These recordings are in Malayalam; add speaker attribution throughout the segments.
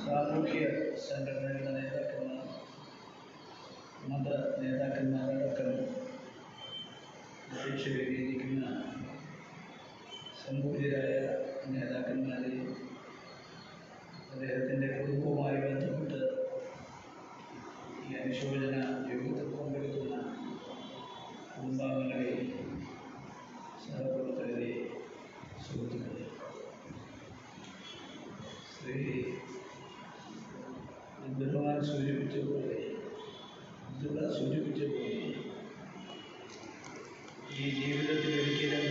Speaker 1: സാമൂഹ്യ സംഘടനകളുടെ നേതാക്കന്മാർ മത നേതാക്കന്മാരടക്കം അധ്യക്ഷകരിയിരിക്കുന്ന സംപൂജ്യരായ നേതാക്കന്മാരെയും അദ്ദേഹത്തിൻ്റെ കുടുംബവുമായി ബന്ധപ്പെട്ട് ഈ അനുശോചന യോഗത്തിൽ പങ്കെടുക്കുന്ന കുടുംബാംഗങ്ങളെയും സഹപ്രവർത്തകരെയും സുഹൃത്തുക്കളെ ശ്രീ അബ്ദുറഹ്മാൻ സൂചിപ്പിച്ച പോലെ അബ്ദുള്ള സൂചിപ്പിച്ച പോലെ ഈ ജീവിതത്തിൽ ഒരിക്കലും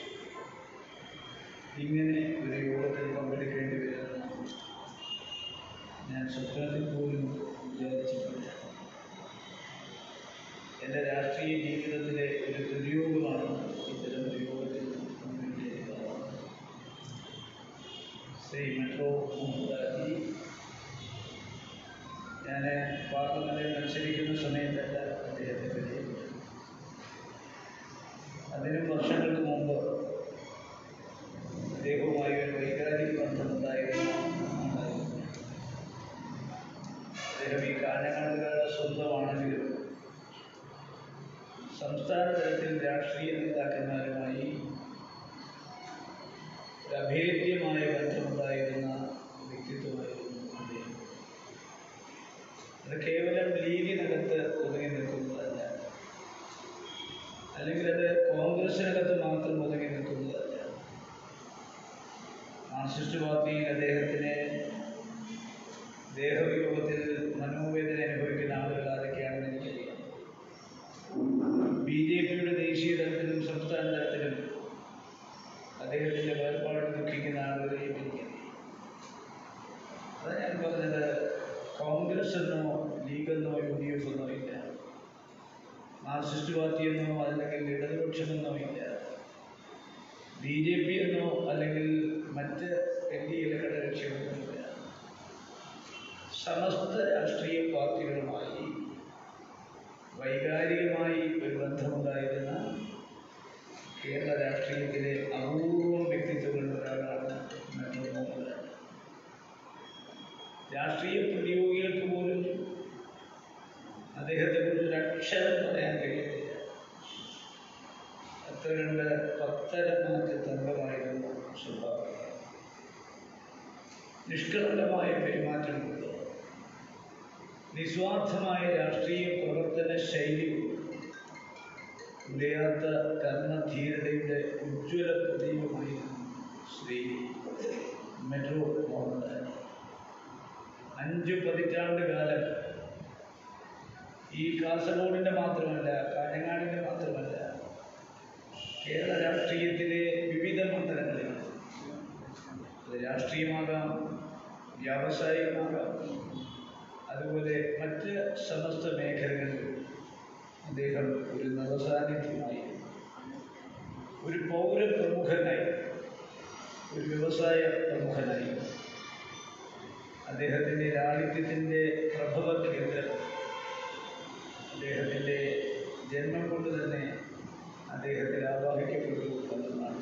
Speaker 1: ഇങ്ങനെ ഒരു യോഗത്തിൽ പങ്കെടുക്കേണ്ടി വരുമെന്ന് ഞാൻ സ്വപ്നത്തിൽ പോലും വിചാരിച്ചിട്ടില്ല എൻ്റെ രാഷ്ട്രീയ ജീവിതത്തിലെ ഒരു ദുര്യോഗമാണ് ഇത്തരം ഒരു യോഗത്തിൽ പങ്കെടുക്കേണ്ടത് ശ്രീ മെട്രോ മുഹമ്മദ് ഞാൻ പാർലമെൻറ്റിൽ മത്സരിക്കുന്ന സമയത്തല്ല അദ്ദേഹത്തെ പരിചയപ്പെട്ടത് അതിനും വർഷങ്ങൾക്ക് മുമ്പ് അദ്ദേഹവുമായി ഒരു വൈകാരിക ബന്ധമുണ്ടായിരുന്ന ആളായിരുന്നു അദ്ദേഹം ഈ കാഞ്ഞങ്ങാടുകാരുടെ സ്വന്തമാണെങ്കിലും സംസ്ഥാന തലത്തിൽ രാഷ്ട്രീയ നേതാക്കന്മാരുമായി ഒരു അഭേദ്യമായ ബന്ധമുണ്ടായിരുന്ന വ്യക്തിത്വമായിരുന്നു അദ്ദേഹം അത് കേവലം ലീഗിനകത്ത് ഒതുങ്ങി നിൽക്കുന്നതല്ല അല്ലെങ്കിൽ അത് കോൺഗ്രസിനകത്ത് മാത്രം ഒതുങ്ങി നിൽക്കുന്നതല്ല മാർക്സിസ്റ്റ് പാർട്ടിയിൽ അദ്ദേഹത്തിന് ദേഹവിയോഗത്തിൽ മനോവേദന അനുഭവിക്കുന്ന ആളുകൾ ആരൊക്കെയാണെന്ന് എനിക്കറിയാം ബി ജെ പിയുടെ ദേശീയ തലത്തിലും സംസ്ഥാന തലത്തിലും അദ്ദേഹത്തിൻ്റെ വേർപാട് ദുഃഖിക്കുന്ന ആളുകളെയും എനിക്കറിയാം അതാ ഞാൻ പറഞ്ഞത് കോൺഗ്രസ് എന്നോ ലീഗെന്നോ യു ഡി എഫ് എന്നോ ഇല്ല മാർക്സിസ്റ്റ് പാർട്ടിയെന്നോ അല്ലെങ്കിൽ ഇടതുപക്ഷമെന്നോ ഇല്ല ബി ജെ പി എന്നോ അല്ലെങ്കിൽ മറ്റ് എൻ ഡി എയിലെ ഘടകകക്ഷികളൊന്നുമില്ല സമസ്ത രാഷ്ട്രീയ പാർട്ടികളുമായി വൈകാരികമായി ഒരു ബന്ധമുണ്ടായിരുന്ന കേരള രാഷ്ട്രീയത്തിലെ അപൂർവം വ്യക്തിത്വങ്ങളിൽ ഒരാളാണ് മെട്രോ മോഹൻലാൽ രാഷ്ട്രീയ പ്രതിയോഗികൾക്ക് പോലും അദ്ദേഹത്തെക്കുറിച്ച് ഒരു അക്ഷരം പറയാൻ കഴിയത്തില്ല അത്ര കണ്ട് പത്തരമാറ്റ തന്ത്രമായിരുന്നു സ്വഭാവം നിഷ്കളങ്കമായ പെരുമാറ്റമുണ്ട് നിസ്വാർത്ഥമായ രാഷ്ട്രീയ പ്രവർത്തന ശൈലി ഉദയാത്ത കർമ്മധീരതയുടെ ഉജ്ജ്വല പ്രതീകമായിരുന്നു ശ്രീ മെട്രോ മോഹൻലാൽ അഞ്ച് പതിറ്റാണ്ട് കാലം ഈ കാസർഗോഡിൻ്റെ മാത്രമല്ല കാഞ്ഞങ്ങാടിൻ്റെ മാത്രമല്ല കേരള രാഷ്ട്രീയത്തിലെ വിവിധ മണ്ഡലങ്ങളിൽ അത് രാഷ്ട്രീയമാകാം വ്യാവസായികമാകാം അതുപോലെ മറ്റ് സമസ്ത മേഖലകളിൽ അദ്ദേഹം ഒരു നവസാന്നിധ്യമായി ഒരു പൗരപ്രമുഖനായി ഒരു വ്യവസായ പ്രമുഖനായി അദ്ദേഹത്തിൻ്റെ ലാളിത്യത്തിൻ്റെ പ്രഭവ കേന്ദ്രം അദ്ദേഹത്തിൻ്റെ ജന്മം കൊണ്ട് തന്നെ അദ്ദേഹത്തിൽ ആവാഹിക്കപ്പെട്ടു എന്നതാണ്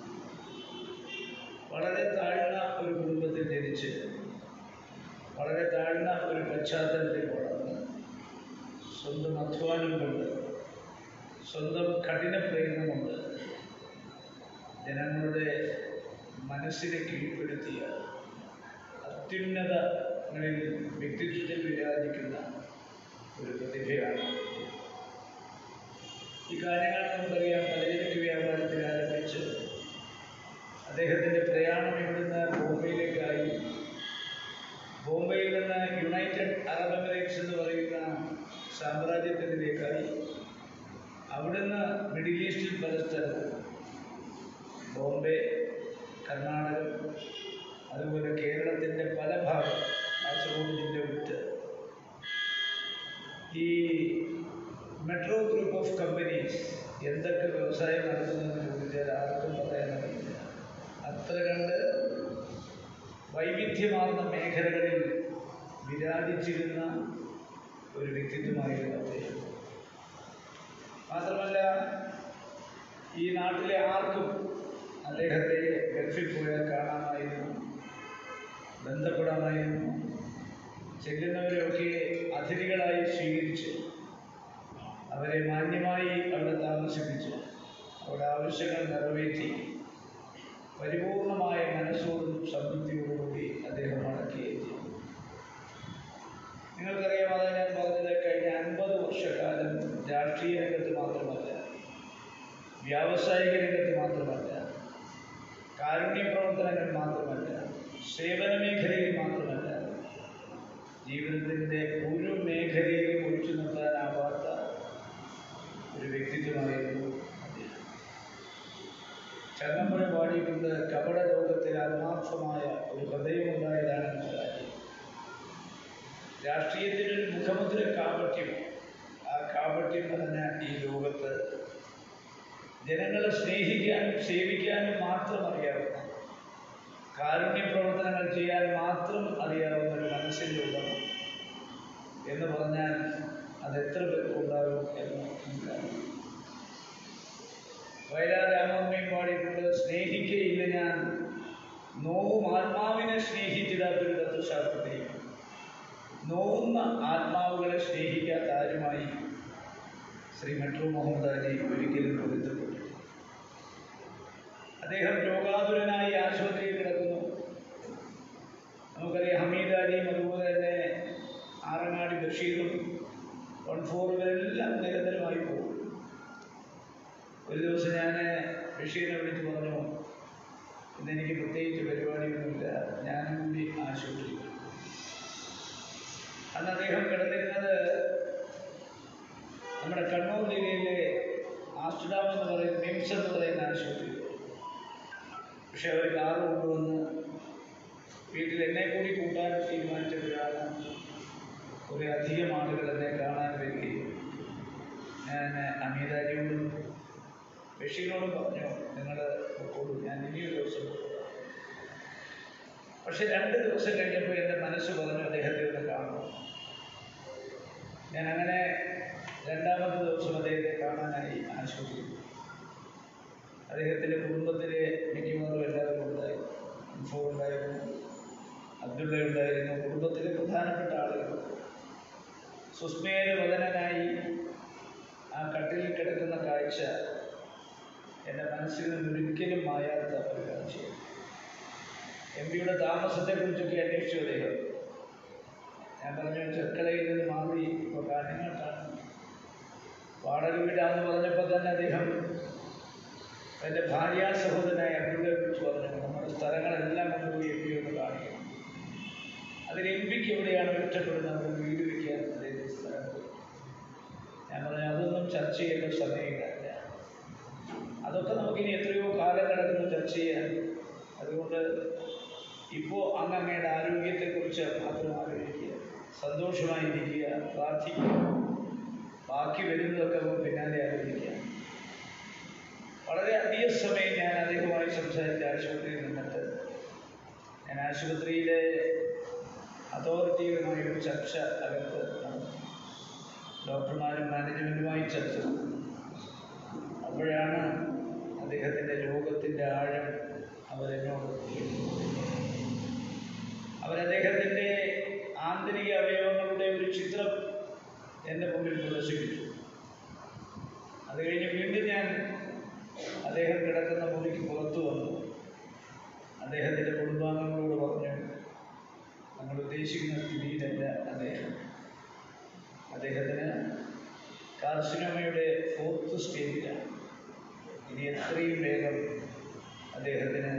Speaker 1: വളരെ താഴ്ന്ന ഒരു കുടുംബത്തിൽ ജനിച്ച് വളരെ താഴ്ന്ന ഒരു പശ്ചാത്തലത്തിൽ വളർന്ന് സ്വന്തം അധ്വാനം കൊണ്ട് സ്വന്തം കഠിന പ്രയത്നം കൊണ്ട് ജനങ്ങളുടെ മനസ്സിനെ കീഴ്പ്പെടുത്തിയ അത്യുന്നതങ്ങളിൽ വ്യക്തിത്വത്തിൽ വിരാജിക്കുന്ന ഒരു പ്രതിഭയാണ് ഈ കാര്യങ്ങൾ നമുക്കറിയാം പലചരക്ക് വ്യാപാരത്തിൽ ആരംഭിച്ച് അദ്ദേഹത്തിൻ്റെ പ്രയാണം ഇവിടുന്ന് ബോംബെയിലേക്കായി ബോംബെയിൽ നിന്ന് യുണൈറ്റഡ് അറബ് എമിറേറ്റ്സ് എന്ന് പറയുന്ന സാമ്രാജ്യത്തിലേക്കായി അവിടുന്ന് മിഡിൽ ഈസ്റ്റിൽ പല സ്ഥലവും ബോംബെ കർണാടകം അതുപോലെ കേരളത്തിൻ്റെ പല ഭാഗം കാസർഗോഡ് ജില്ല വിട്ട് ഈ മെട്രോ ഗ്രൂപ്പ് ഓഫ് കമ്പനീസ് എന്തൊക്കെ വ്യവസായം നടത്തുന്നതെന്ന് ചോദിച്ചാൽ ആർക്കും പറയാൻ അറിയില്ല അത്ര കണ്ട് വൈവിധ്യമാർന്ന മേഖലകളിൽ വിരാജിച്ചിരുന്ന ഒരു വ്യക്തിത്വമായിരുന്നു അദ്ദേഹം മാത്രമല്ല ഈ നാട്ടിലെ ആർക്കും അദ്ദേഹത്തെ ഗൾഫിൽ പോയാൽ കാണാമായിരുന്നു ബന്ധപ്പെടാമായിരുന്നു ഒരു ഹൃദയമുണ്ടായതാണ് എന്ന കാര്യം രാഷ്ട്രീയത്തിനൊരു മുഖമുദ്ര കാപട്യം ആ കാപട്യം നിറഞ്ഞ ഈ ലോകത്ത് ജനങ്ങളെ സ്നേഹിക്കാനും സേവിക്കാനും മാത്രം അറിയാവുന്ന കാരുണ്യ പ്രവർത്തനങ്ങൾ ചെയ്യാൻ മാത്രം അറിയാവുന്ന ഒരു മനസ്സിൻ്റെ ഉടമ എന്ന് പറഞ്ഞാൽ അത് എത്ര പേർക്ക് ഉണ്ടാകും എന്ന് നമുക്കറിയാം വയലാർ രാമമ്മയും പാടിയിട്ടുണ്ട് സ്നേഹിക്കയില്ല ഞാൻ നോവും ആത്മാവിനെ സ്നേഹിച്ചിടാത്തൊരു തത്വശാസ്ത്രത്തെയും നോവുന്ന ആത്മാവുകളെ സ്നേഹിക്കാത്ത ആരുമായി ശ്രീ മെട്രോ മുഹമ്മദ് അലി ഒരിക്കലും പൊരുത്തപ്പെട്ടു അദ്ദേഹം രോഗാതുരനായി ആശുപത്രിയിൽ കിടക്കുന്നു നമുക്കറിയാം ഹമീദ് അലിയും അതുപോലെ തന്നെ ആറങ്ങാടി ബഷീറും വൺ ഫോറുകളെല്ലാം നിരന്തരമായി പോകും ഒരു ദിവസം ഞാൻ ബഷീറിനെ വിളിച്ച് പറഞ്ഞു ഇന്ന് എനിക്ക് പ്രത്യേകിച്ച് പരിപാടിയൊന്നുമില്ല ഞാനും കൂടി ആശുപത്രിയിൽ അന്ന് അദ്ദേഹം കിടന്നിരുന്നത് നമ്മുടെ കണ്ണൂർ ജില്ലയിലെ ആസ്റ്റർഡാം എന്ന് പറയുന്ന മിംസ് എന്ന് പറയുന്ന ആശുപത്രി പക്ഷെ അവർ കാറ് കൊണ്ടുവന്ന് വീട്ടിൽ എന്നെ കൂടി കൂട്ടാൻ തീരുമാനിച്ചപ്പോഴാണ് കുറേ അധികം ആളുകൾ എന്നെ കാണാൻ വരികയും ഞാൻ അമീതാജിയോടും ബഷീറിനോടും പറഞ്ഞു നിങ്ങൾ പൊക്കോളൂ ഞാൻ ഇനിയൊരു ദിവസം പോകാം പക്ഷെ രണ്ട് ദിവസം കഴിഞ്ഞപ്പോൾ എൻ്റെ മനസ്സ് പറഞ്ഞു അദ്ദേഹത്തെ ഒന്ന് കാണണം ഞാൻ അങ്ങനെ രണ്ടാമത്തെ ദിവസം അദ്ദേഹത്തെ കാണാനായി ആശുപത്രിയിൽ അദ്ദേഹത്തിൻ്റെ കുടുംബത്തിലെ മിക്കവാറും എല്ലാവരും ഉണ്ടായിരുന്നു ഇൻഫോ ഉണ്ടായിരുന്നു അബ്ദുള്ള ഉണ്ടായിരുന്നു കുടുംബത്തിലെ പ്രധാനപ്പെട്ട ആളുകൾ സുസ്മേര വദനനായി ആ കട്ടിലിൽ കിടക്കുന്ന കാഴ്ച എൻ്റെ മനസ്സിൽ നിന്ന് ഒരിക്കലും മായാത്ത ഒരു കാഴ്ചയാണ് എം പിയുടെ താമസത്തെക്കുറിച്ചൊക്കെ അന്വേഷിച്ചു അദ്ദേഹം ഞാൻ പറഞ്ഞു ചെർക്കളയിൽ നിന്ന് മാറി ഇപ്പോൾ കാഞ്ഞങ്ങാട്ടാണ് വാടക വീടാന്ന് പറഞ്ഞപ്പോൾ തന്നെ അദ്ദേഹം എൻ്റെ ഭാര്യാ സഹോദരനായ അബ്ദുള്ളയെ കുറിച്ച് പറഞ്ഞു നമ്മുടെ സ്ഥലങ്ങളെല്ലാം കൊണ്ടുപോയി എം പി ഒന്ന് കാണിക്കണം അതിൽ എം പിക്ക് എവിടെയാണ് ഇഷ്ടപ്പെടുന്നത് ഒരു വീട് വയ്ക്കാൻ അദ്ദേഹത്തെ സ്ഥലം പോയി ഞാൻ പറഞ്ഞു അതൊന്നും ചർച്ച ചെയ്യേണ്ട സമയമില്ല അതൊക്കെ നമുക്കിനി എത്രയോ കാലം കിടക്കുന്നു ചർച്ച ചെയ്യാൻ അതുകൊണ്ട് ഇപ്പോൾ അങ്ങയുടെ ആരോഗ്യത്തെക്കുറിച്ച് മാത്രം ആലോചിക്കുക സന്തോഷമായിരിക്കുക പ്രാർത്ഥിക്കുക ബാക്കി വരുന്നതൊക്കെ നമുക്ക് പിന്നാലെ ആലോചിക്കുക വളരെ അധിക സമയം ഞാൻ അദ്ദേഹവുമായി സംസാരിച്ച ആശുപത്രിയിൽ നിന്നിട്ട് ഞാൻ ആശുപത്രിയിലെ അതോറിറ്റികളുമായി ഒരു ചർച്ച അകത്ത് നടന്നു ഡോക്ടർമാരും മാനേജ്മെൻറ്റുമായി ചർച്ച നടന്നു അപ്പോഴാണ് അദ്ദേഹത്തിൻ്റെ രോഗത്തിൻ്റെ ആഴം അവരെന്നോട് അവരദ്ദേഹത്തിൻ്റെ ആന്തരിക അവയവങ്ങളുടെ ഒരു ചിത്രം എൻ്റെ മുമ്പിൽ പ്രദർശിപ്പിച്ചു അത് കഴിഞ്ഞ് വീണ്ടും ഞാൻ അദ്ദേഹം കിടക്കുന്ന മുറിക്ക് പുറത്തു വന്നു അദ്ദേഹത്തിൻ്റെ കുടുംബാംഗങ്ങളോട് പറഞ്ഞു നമ്മൾ ഉദ്ദേശിക്കുന്ന സ്ഥിതിയിലല്ല അദ്ദേഹം അദ്ദേഹത്തിന് കാർസിനോമയുടെ ഫോർത്ത് സ്റ്റേജിലാണ് ഇനി എത്രയും വേഗം അദ്ദേഹത്തിന്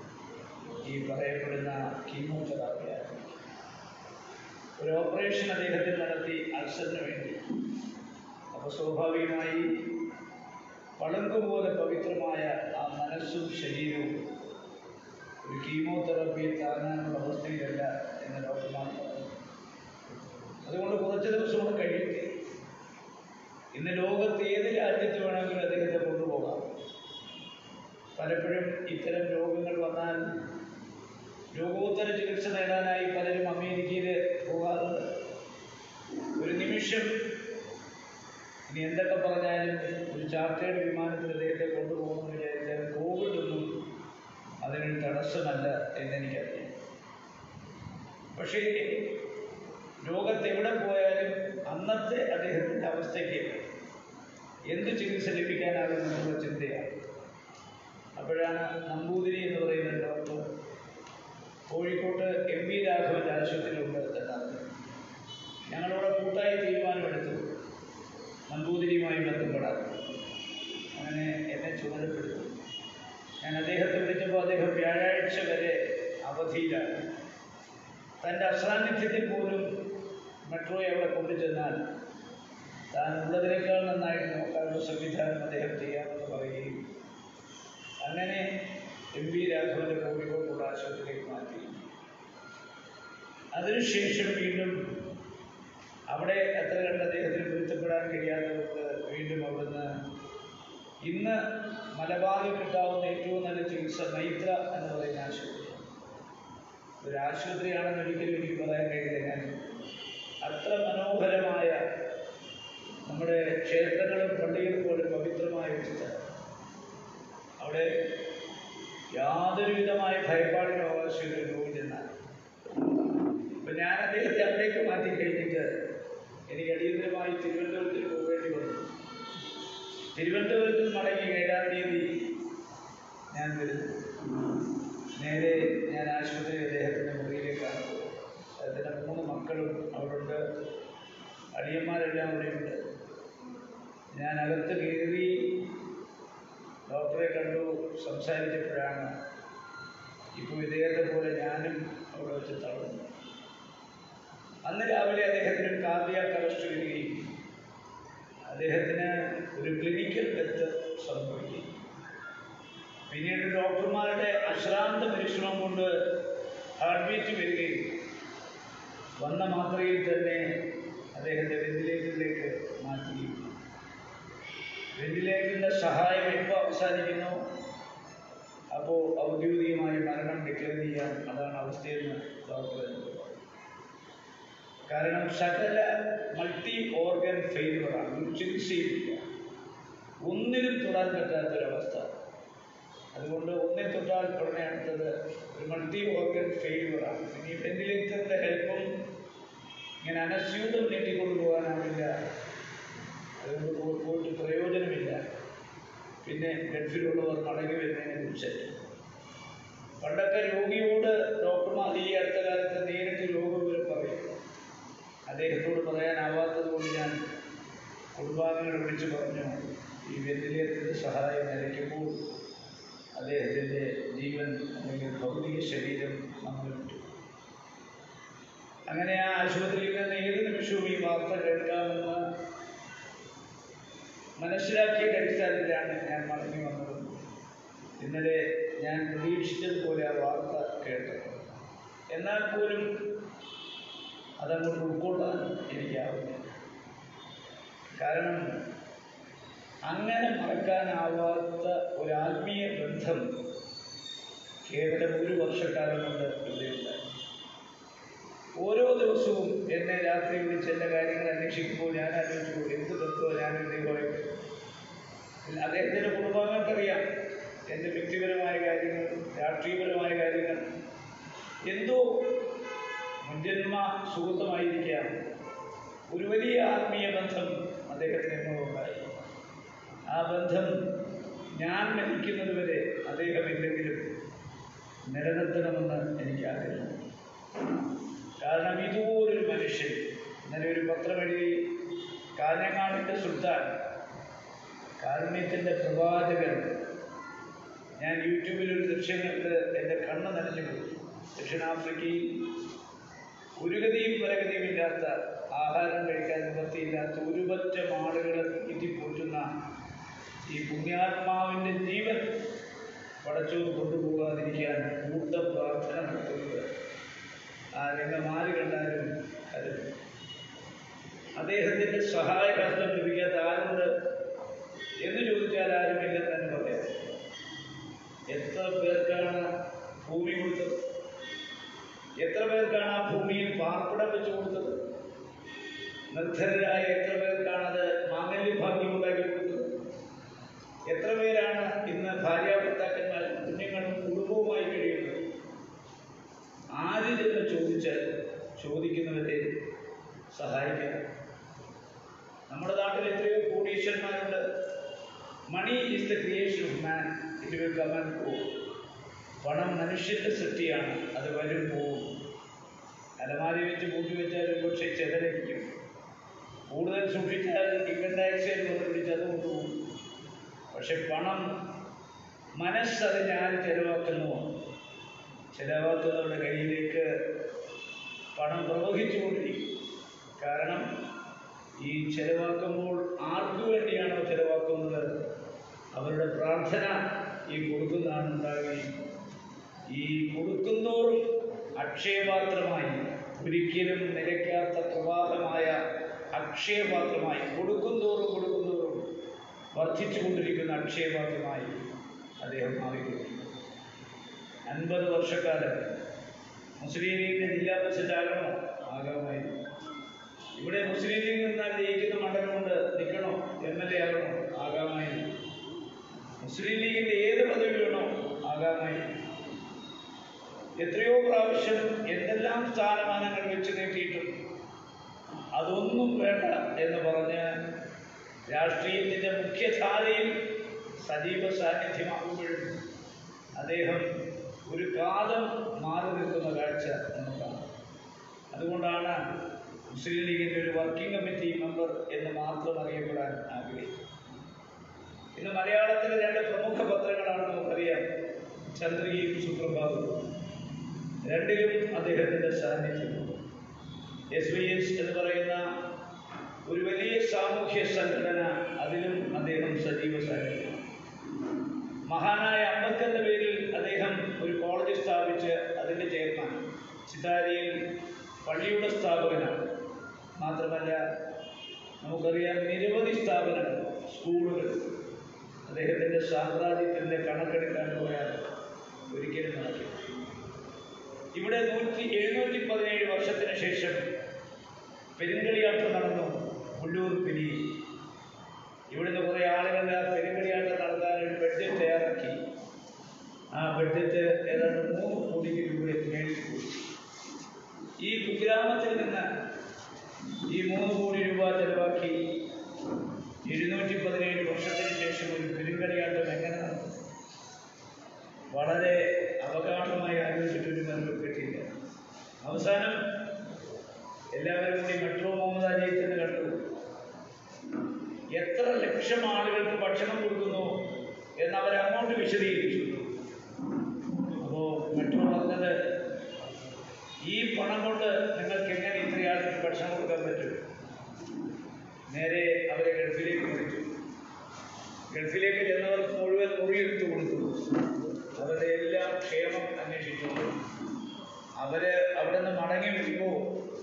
Speaker 1: ഈ പറയപ്പെടുന്ന കീമോതെറാപ്പിയാണ് ഒരു ഓപ്പറേഷൻ അദ്ദേഹത്തിന് നടത്തി അൾസറിന് വേണ്ടി അപ്പോൾ സ്വാഭാവികമായി പളുങ്ക് പോലെ പവിത്രമായ ആ മനസ്സും ശരീരവും ഒരു കീമോതെറാപ്പിയെ താങ്ങാനുള്ള അവസ്ഥയിലല്ല എന്ന് ഡോക്ടർമാർ പറഞ്ഞു അതുകൊണ്ട് കുറച്ച് ദിവസം കൂടെ കഴിയട്ടെ ഇന്ന് ലോകത്ത് ഏത് രാജ്യത്ത് വേണമെങ്കിലും അദ്ദേഹത്തെ കൊണ്ടുപോകാം പലപ്പോഴും ഇത്തരം രോഗങ്ങൾ വന്നാൽ രോഗോത്തര ചികിത്സ നേടാനായി പലരും അമേരിക്കയിൽ പോകാറുണ്ട് ഒരു നിമിഷം ഇനി എന്തൊക്കെ പറഞ്ഞാലും ഒരു ചാർട്ടേഡ് വിമാനത്തിൽ അദ്ദേഹത്തെ കൊണ്ടുപോകണമെന്ന് വിചാരിച്ചാൽ കോവിഡ് ഒന്നും അതിനൊരു തടസ്സമല്ല എന്നെനിക്കറിയാം പക്ഷേ ലോകത്ത് എവിടെ പോയാലും അന്നത്തെ അദ്ദേഹത്തിൻ്റെ അവസ്ഥയ്ക്ക് എന്ത് ചികിത്സ ലഭിക്കാനാകുമെന്നുള്ള ചിന്തയാണ് അപ്പോഴാണ് നമ്പൂതിരി എന്ന് പറയുന്ന ഡോക്ടർ കോഴിക്കോട്ട് എം വി രാഘവൻ്റെ ആശുപത്രിയിലുണ്ട് എന്നറിഞ്ഞു ഞങ്ങളിവിടെ കൂട്ടായി തീരുമാനമെടുത്തു നമ്പൂതിരിയുമായി ബന്ധപ്പെടാൻ അങ്ങനെ എന്നെ ചുമതലപ്പെടുത്തി ഞാൻ അദ്ദേഹത്തെ വിളിച്ചപ്പോൾ അദ്ദേഹം വ്യാഴാഴ്ച വരെ അവധിയിലാണ് തൻ്റെ അസാന്നിധ്യത്തിൽ പോലും മെട്രോയെ അവിടെ കൊണ്ടുചെന്നാൽ താൻ ഉള്ളതിനേക്കാൾ നന്നായിട്ട് നോക്കാനുള്ള സംവിധാനം അദ്ദേഹം ചെയ്യാമെന്ന് പറയുകയും അങ്ങനെ എം വി രാഘവന്റെ കോഴിക്കോട്ടുള്ള ആശുപത്രിയിലേക്ക് മാറ്റി അതിനുശേഷം വീണ്ടും അവിടെ അത്ര കണ്ട് അദ്ദേഹത്തിന് പൊരുത്തപ്പെടാൻ കഴിയാത്തവർക്ക് വീണ്ടും അവിടുന്ന് ഇന്ന് മലബാറിൽ കിട്ടാവുന്ന ഏറ്റവും നല്ല ചികിത്സ മൈത്ര എന്ന് പറയുന്ന ആശുപത്രി ഒരു ആശുപത്രിയാണെന്ന് ഒരിക്കലും എനിക്ക് പറയാൻ കഴിയില്ല ഞാൻ അത്ര മനോഹരമായ നമ്മുടെ ക്ഷേത്രങ്ങളും പള്ളികളും പോലെ പവിത്രമായ ഒരു സ്ഥലം അവിടെ യാതൊരു വിധമായ ഭയപ്പാടിനോ ആവശ്യമില്ല രോഗി ചെന്നാൽ ഇപ്പൊ ഞാൻ അദ്ദേഹത്തെ അവിടേക്ക് മാറ്റി കഴിഞ്ഞിട്ട് എനിക്ക് അടിയന്തരമായി തിരുവനന്തപുരത്തിന് പോകേണ്ടി വന്നു തിരുവനന്തപുരത്ത് മടങ്ങി ഏഴാം തീയതി ഞാൻ വരുന്നു നേരെ ഞാൻ ആശുപത്രി അദ്ദേഹത്തിൻ്റെ മുറിയിലേക്കാണ് പോകുന്നത് അദ്ദേഹത്തിൻ്റെ മൂന്ന് മക്കളും അവിടുണ്ട് അടിയന്മാരെല്ലാം അവിടെയുണ്ട് ഞാൻ അകത്ത് കയറി ഡോക്ടറെ കണ്ടു സംസാരിച്ചപ്പോഴാണ് ഇപ്പോൾ ഇദ്ദേഹത്തെ പോലെ ഞാനും അവിടെ വെച്ച് തളർന്നു അന്ന് രാവിലെ അദ്ദേഹത്തിന് ഒരു കാർഡിയാക് അറസ്റ്റ് വരികയും അദ്ദേഹത്തിന് ഒരു ക്ലിനിക്കൽ ഡെത്ത് സംഭവിക്കും പിന്നീട് ഡോക്ടർമാരുടെ അശ്രാന്ത പരിശ്രമം കൊണ്ട് ഹാർട്ട് ബീറ്റ് വരികയും വന്ന മാത്രയിൽ തന്നെ അദ്ദേഹത്തെ വെന്റിലേറ്ററിലേക്ക് മാറ്റുകയും വെന്റിലേറ്ററിൻ്റെ സഹായം എപ്പോൾ അവസാനിക്കുന്നു അപ്പോൾ ഔദ്യോഗികമായി മരണം ഡിക്ലെയർ ചെയ്യാം അതാണ് അവസ്ഥയെന്ന് ഡോക്ടർ എന്നോട് പറഞ്ഞു. കാരണം സകല മൾട്ടി ഓർഗൻ ഫെയിലുകളാണ് ഒരു ചികിത്സയില്ല ഒന്നിനും തൊടാൻ പറ്റാത്തൊരവസ്ഥ അതുകൊണ്ട് ഒന്നിൽ തൊട്ടാൽ ഉടനെ അടുത്തത് ഒരു മൾട്ടി ഓർഗൻ ഫെയിലുകളാണ് ഇനി വെന്റിലേറ്ററിൻ്റെ ഹെൽപ്പും ഇങ്ങനെ അനസ്യൂതം നീട്ടിക്കൊണ്ടു പോകാനാവില്ല അതുകൊണ്ട് പോ- പോയിട്ട് പ്രയോജനമില്ല പിന്നെ ഗൾഫിലുള്ളവർ മടങ്ങി വരുന്നതിനെ കുറിച്ച് പണ്ടൊക്കെ രോഗിയോട് ഡോക്ടർമാർ ഈ അടുത്ത കാലത്ത് നേരിട്ട് രോഗവിവരം പറയും അദ്ദേഹത്തോട് പറയാനാവാത്തത് കൊണ്ട് ഞാൻ കുടുംബാംഗങ്ങളെ വിളിച്ചു പറഞ്ഞു ഈ വെന്റിലേറ്ററിൻ്റെ സഹായം നിലയ്ക്കുമ്പോൾ അദ്ദേഹത്തിൻ്റെ ജീവൻ അല്ലെങ്കിൽ ഭൗതിക ശരീരം നമ്മൾ വിട്ടു അങ്ങനെ ആ ആശുപത്രിയിൽ നിന്ന് ഏത് നിമിഷവും ഈ വാർത്ത കേൾക്കാമെന്ന് മനസ്സിലാക്കിയ അടിസ്ഥാനത്തിലാണ് ഞാൻ മടങ്ങി വന്നത് ഇന്നലെ ഞാൻ പ്രതീക്ഷിച്ചതുപോലെ ആ വാർത്ത കേട്ടത് എന്നാൽ പോലും അതങ്ങോട്ട് ഉൾക്കൊള്ളാൻ എനിക്കാവില്ല കാരണം അങ്ങനെ മറക്കാനാവാത്ത ഒരു ആത്മീയ ബന്ധം കേവലം ഒരു വർഷക്കാലം കൊണ്ട് ഇവിടെയുണ്ടായി ഓരോ ദിവസവും എന്നെ രാത്രി വിളിച്ച് എൻ്റെ കാര്യങ്ങൾ അന്വേഷിക്കുമ്പോൾ ഞാൻ ആലോചിച്ചു എന്ത് ബന്ധമോ ഞാൻ ഇതേപോലെ അദ്ദേഹത്തിൻ്റെ കുടുംബാംഗങ്ങൾക്കറിയാം എൻ്റെ വ്യക്തിപരമായ കാര്യങ്ങൾ രാഷ്ട്രീയപരമായ കാര്യങ്ങൾ എന്തോ മുൻജന്മ സുഹൃത്തമായിരിക്കാം ഒരു വലിയ ആത്മീയ ബന്ധം അദ്ദേഹത്തിന് എന്നോടുണ്ടായി ആ ബന്ധം ഞാൻ മരിക്കുന്നത് വരെ അദ്ദേഹം എന്തെങ്കിലും നിലനിർത്തണമെന്ന് എനിക്ക് ആഗ്രഹമുണ്ട് കാരണം ഇതുപോലൊരു മനുഷ്യൻ ഇന്നലെ ഒരു പത്രം എഴുതി കാഞ്ഞങ്ങാടിൻ്റെ സുൽത്താൻ കാരുണ്യത്തിൻ്റെ പ്രവാചകൻ ഞാൻ യൂട്യൂബിൽ ഒരു ദൃശ്യം കണ്ട് എൻ്റെ കണ്ണ് നനഞ്ഞു പോയി ദക്ഷിണാഫ്രിക്കയിൽ ഒരു ഗതിയും പരഗതിയും ഇല്ലാത്ത ആഹാരം കഴിക്കാൻ നിവൃത്തിയില്ലാത്ത ഒരു പറ്റം ആളുകളെ തീറ്റിപ്പോറ്റുന്ന ഈ പുണ്യാത്മാവിൻ്റെ ജീവൻ പടച്ചോറ് കൊണ്ടുപോകാതിരിക്കാൻ കൂട്ട പ്രാർത്ഥന നടത്തുന്നത് ആ രംഗം ആര് കണ്ടാലും കരുതും അദ്ദേഹത്തിൻ്റെ സഹായഹസ്തം ലഭിക്കാത്ത ആരുണ്ട് എന്ന് ചോദിച്ചാൽ ആരുമില്ലെന്ന് തന്നെ പറയാം എത്ര പേർക്കാണ് ഭൂമി കൊടുത്തത് എത്ര പേർക്കാണ് ആ ഭൂമിയിൽ പാർപ്പിടം വെച്ച് കൊടുത്തത് നിർധനരായ എത്ര പേർക്കാണ് അത് മാംഗല്യ ഭാഗ്യം ഉണ്ടാക്കി കൊടുത്തത് എത്ര പേരാണ് ഇന്ന് ഭാര്യാഭർത്താക്കന്മാരും കുഞ്ഞുങ്ങളും കുടുംബവുമായി കഴിയുന്നത് ആര് ചെന്ന് ചോദിച്ചാൽ ചോദിക്കുന്നവരെ സഹായിക്കുക നമ്മുടെ നാട്ടിൽ എത്രയോ കോടീശ്വരന്മാരുണ്ട് money is the creation of man it will come and go പണം മനുഷ്യൻ്റെ സൃഷ്ടിയാണ് അത് വരും പോവും അലമാരി വെച്ച് കൂട്ടി വെച്ചാൽ പക്ഷേ ചെതലരിക്കും കൂടുതൽ സൂക്ഷിച്ചാൽ ഇൻകം ടാക്സ് വന്ന് പിടിച്ച് അത് കൊണ്ടുപോകും പക്ഷെ പണം മനസ്സറിഞ്ഞ് ആര് ചെലവാക്കുന്നുവോ ചെലവാക്കുന്നവരുടെ കയ്യിലേക്ക് പണം പ്രവഹിച്ചുകൊണ്ടിരിക്കും കാരണം ഈ ചെലവാക്കുമ്പോൾ ആർക്കു വേണ്ടിയാണോ ചെലവാക്കുന്നത് അവരുടെ പ്രാർത്ഥന ഈ കൊടുക്കുന്നതാണ് ഉണ്ടാകുകയും ഈ കൊടുക്കുന്നതോറും അക്ഷയപാത്രമായി ഒരിക്കലും നിലയ്ക്കാത്ത പ്രവാഹമായ അക്ഷയപാത്രമായി കൊടുക്കും തോറും കൊടുക്കും തോറും വർദ്ധിച്ചുകൊണ്ടിരിക്കുന്ന അക്ഷയപാത്രമായി അദ്ദേഹം മാറിക്കൊണ്ടിരിക്കുന്നു അൻപത് വർഷക്കാലം മുസ്ലിം ലീഗിന്റെ ജില്ലാ പ്രസിഡന്റ് ആകണോ ആകാമായിരുന്നു ഇവിടെ മുസ്ലിം ലീഗ് നിന്നാൽ ജയിക്കുന്ന മണ്ഡലം കൊണ്ട് നിൽക്കണോ എം എൽ എ ആകണോ ആകാമായിരുന്നു മുസ്ലിം ലീഗിന്റെ ഏത് പദവി വേണോ ആകാമായിരുന്നു എത്രയോ പ്രാവശ്യം എന്തെല്ലാം സ്ഥാനമാനങ്ങൾ വെച്ച് നീട്ടിയിട്ടും അതൊന്നും വേണ്ട എന്ന് പറഞ്ഞ് രാഷ്ട്രീയത്തിൻ്റെ മുഖ്യധാരയിൽ സജീവ സാന്നിധ്യമാകുമ്പോഴും അദ്ദേഹം ഒരു കാലം മാറി നിൽക്കുന്ന കാഴ്ച നമുക്കാണ് അതുകൊണ്ടാണ് മുസ്ലിം ലീഗിൻ്റെ ഒരു വർക്കിംഗ് കമ്മിറ്റി മെമ്പർ എന്ന് മാത്രം അറിയപ്പെടാൻ ആഗ്രഹിക്കുന്നത് ഇന്ന് മലയാളത്തിലെ രണ്ട് പ്രമുഖ പത്രങ്ങളാണ് നമുക്കറിയാം ചന്ദ്രികയും സുപ്രഭാതവും രണ്ടിലും അദ്ദേഹത്തിൻ്റെ സാന്നിധ്യമുണ്ട് എസ് വി എസ് എന്ന് പറയുന്ന ഒരു വലിയ സാമൂഹ്യ സംഘടന അതിലും അദ്ദേഹം സജീവ സാന്നിധ്യം മഹാനായ അമ്പക്കന്റെ പേരിൽ അദ്ദേഹം ഒരു കോളേജ് സ്ഥാപിച്ച് അതിൻ്റെ ചെയർമാൻ ചിത്താരിയിൽ പള്ളിയുടെ സ്ഥാപകനാണ് മാത്രമല്ല നമുക്കറിയാം നിരവധി സ്ഥാപനങ്ങൾ സ്കൂളുകൾ അദ്ദേഹത്തിൻ്റെ സാമ്രാജ്യത്തിൻ്റെ കണക്കെടുക്കാൻ പോയാൽ ഒരിക്കലും നടക്കില്ല ഇവിടെ നൂറ്റി എഴുന്നൂറ്റി പതിനേഴ് വർഷത്തിന് ശേഷം പെരുങ്കളിയാട്ടം നടന്നു മുള്ളൂർ പിരി ഇവിടുന്ന് കുറേ ആളുകളുടെ ആ പെരുങ്കളിയാട്ടം നടത്താൻ ഒരു ബഡ്ജറ്റ് തയ്യാറാക്കി ആ ബഡ്ജറ്റ് ഏതാണ്ട് മൂന്ന് കോടിക്ക് രൂപ മേടിച്ചു പോയി ഈ കുഗ്രാമത്തിൽ നിന്ന് ഈ മൂന്ന് കോടി രൂപ ചെലവാക്കി എഴുന്നൂറ്റി പതിനേഴ് വർഷത്തിന് ശേഷം ഒരു പെരുങ്കളിയാട്ടം എങ്ങനെ നടത്തും വളരെ അവഗാഢമായി ആലോചിച്ചിട്ടൊരു മറുപടി കിട്ടിയില്ല അവസാനം എല്ലാവരും കൂടി മെട്രോ മുഹമ്മദ് അജയത്തിന് കണ്ടു എത്ര ലക്ഷം ആളുകൾക്ക് ഭക്ഷണം കൊടുക്കുന്നു എന്ന് അവർ അങ്ങോട്ട് വിശദീകരിച്ചു അപ്പോൾ മെട്രോ പറഞ്ഞത് ഈ പണം കൊണ്ട് നിങ്ങൾക്ക് എങ്ങനെ ഇത്രയും ആൾക്ക് ഭക്ഷണം കൊടുക്കാൻ പറ്റും നേരെ അവരെ ഗൾഫിലേക്ക് വിളിച്ചു ഗൾഫിലേക്ക് ചെന്നവർക്ക് മുഴുവൻ മുറിയെടുത്ത് കൊടുത്തു അവരുടെ എല്ലാം ക്ഷേമം അന്വേഷിച്ചു അവര് അവിടെ നിന്ന് മടങ്ങി വരുമ്പോൾ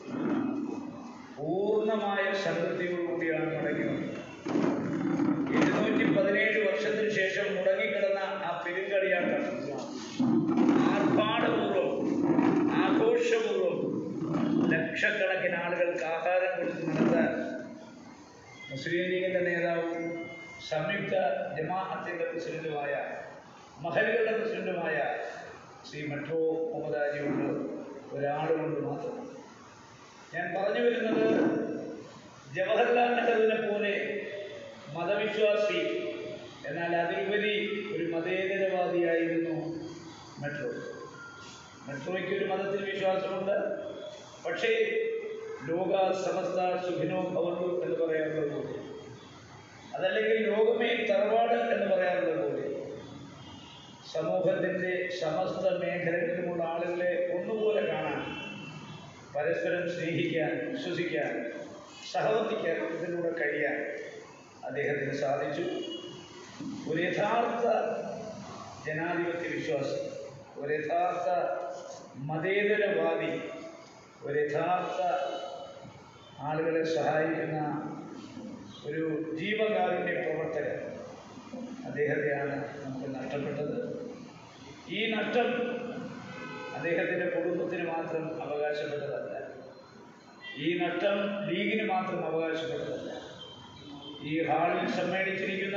Speaker 1: പൂർണ്ണമായ സംതൃപ്തിയോടുകൂടിയാണ് മടങ്ങി വന്നത് എഴുന്നൂറ്റി പതിനേഴ് വർഷത്തിന് ശേഷം മുടങ്ങിക്കിടന്ന ആ പെരുങ്കളിയാട്ടം ആർഭാടപൂർവ്വം ആഘോഷപൂർവ്വം ലക്ഷക്കണക്കിന് ആളുകൾക്ക് ആഹാരം കൊടുത്ത് നടത്താൻ മുസ്ലിം ലീഗിന്റെ നേതാവും സംയുക്ത ജമാഅത്തിന്റെ പ്രസിഡന്റുമായ മഹലുകളുടെ പ്രസിഡന്റുമായ ശ്രീ മെട്രോ മുഹമ്മദാജി കൊണ്ട് ഒരാളുകൊണ്ട് മാത്രം ഞാൻ പറഞ്ഞു വരുന്നത് ജവഹർലാൽ നെഹ്റുവിനെ പോലെ മതവിശ്വാസി എന്നാൽ അതിലുപരി ഒരു മതേതരവാദിയായിരുന്നു മെട്രോ മെട്രോയ്ക്ക് ഒരു മതത്തിൽ വിശ്വാസമുണ്ട് പക്ഷേ ലോക സമസ്ത സുഖിനോ ഭവന്തു എന്ന് പറയാറുള്ളത് പോലെ അതല്ലെങ്കിൽ ലോകമേ തറവാട് എന്ന് പറയാറുള്ളത് പോലെ സമൂഹത്തിൻ്റെ സമസ്ത മേഖലകളിലുമുള്ള ആളുകളെ ഒന്നുപോലെ കാണാൻ പരസ്പരം സ്നേഹിക്കാൻ വിശ്വസിക്കാൻ സഹവർത്തിക്കാൻ ഇതിലൂടെ കഴിയാൻ അദ്ദേഹത്തിന് സാധിച്ചു ഒരു യഥാർത്ഥ ജനാധിപത്യ വിശ്വാസി ഒരു യഥാർത്ഥ മതേതരവാദി ഒരു യഥാർത്ഥ ആളുകളെ സഹായിക്കുന്ന ഒരു ജീവകാരുണ്യ പ്രവർത്തകൻ അദ്ദേഹത്തെയാണ് നമുക്ക് നഷ്ടപ്പെട്ടത് ഈ നഷ്ടം അദ്ദേഹത്തിൻ്റെ കുടുംബത്തിന് മാത്രം അവകാശപ്പെട്ടതല്ല ഈ നഷ്ടം ലീഗിന് മാത്രം അവകാശപ്പെട്ടതല്ല ഈ ഹാളിൽ സമ്മേളിച്ചിരിക്കുന്ന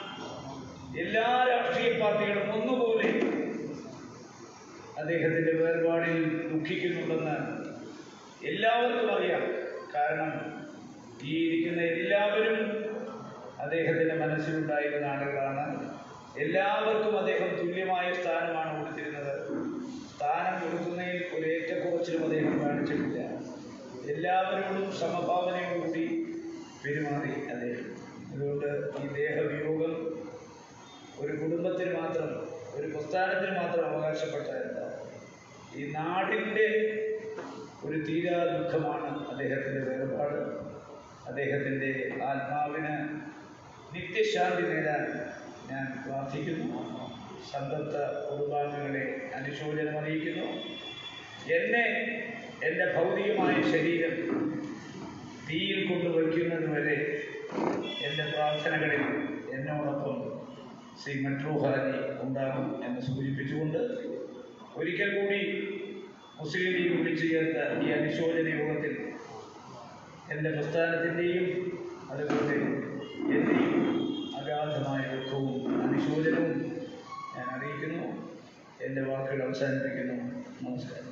Speaker 1: എല്ലാ രാഷ്ട്രീയ പാർട്ടികളും ഒന്നുപോലെ അദ്ദേഹത്തിൻ്റെ വേർപാടിൽ ദുഃഖിക്കുന്നുണ്ടെന്ന് എല്ലാവർക്കും അറിയാം കാരണം ഈ ഇരിക്കുന്ന എല്ലാവരും അദ്ദേഹത്തിൻ്റെ മനസ്സിലുണ്ടായിരുന്ന ആളുകളാണ് എല്ലാവർക്കും അദ്ദേഹം തുല്യമായ സ്ഥാനമാണ് കൊടുത്തിരുന്നത് സ്ഥാനം കൊടുക്കുന്നതിൽ ഒരു ഏറ്റക്കുറച്ചിലും അദ്ദേഹം കാണിച്ചിട്ടില്ല എല്ലാവരോടും സമഭാവനയോടുകൂടി പെരുമാറി അദ്ദേഹം അതുകൊണ്ട് ഈ ദേഹവിയോഗം ഒരു കുടുംബത്തിന് മാത്രം ഒരു പ്രസ്ഥാനത്തിന് മാത്രം അവകാശപ്പെട്ടതല്ല ഈ നാടിൻ്റെ ഒരു തീരാ ദുഃഖമാണ് അദ്ദേഹത്തിൻ്റെ വേർപാട് അദ്ദേഹത്തിൻ്റെ ആത്മാവിന് നിത്യശാന്തി നേടാൻ ഞാൻ പ്രാർത്ഥിക്കുന്നു സംതൃപ്ത കുടുംബാംഗങ്ങളെ അനുശോചനം അറിയിക്കുന്നു എന്നെ എൻ്റെ ഭൗതികമായ ശരീരം തീയിൽ കൊണ്ടുവയ്ക്കുന്നത് വരെ എൻ്റെ പ്രാർത്ഥനകളിൽ എന്നോടൊപ്പം ശ്രീ മെട്രോഹാരി ഉണ്ടാകും എന്ന് സൂചിപ്പിച്ചുകൊണ്ട് ഒരിക്കൽ കൂടി മുസ്ലിം ലീഗ് വിളിച്ചു ചേർത്ത ഈ അനുശോചന യോഗത്തിൽ എൻ്റെ പ്രസ്ഥാനത്തിൻ്റെയും അതുപോലെ എൻ്റെയും അഗാധമായ ദുഃഖവും അനുശോചനവും ഞാൻ അറിയിക്കുന്നു എൻ്റെ വാക്കുകൾ അവസാനിപ്പിക്കുന്നു നമസ്കാരം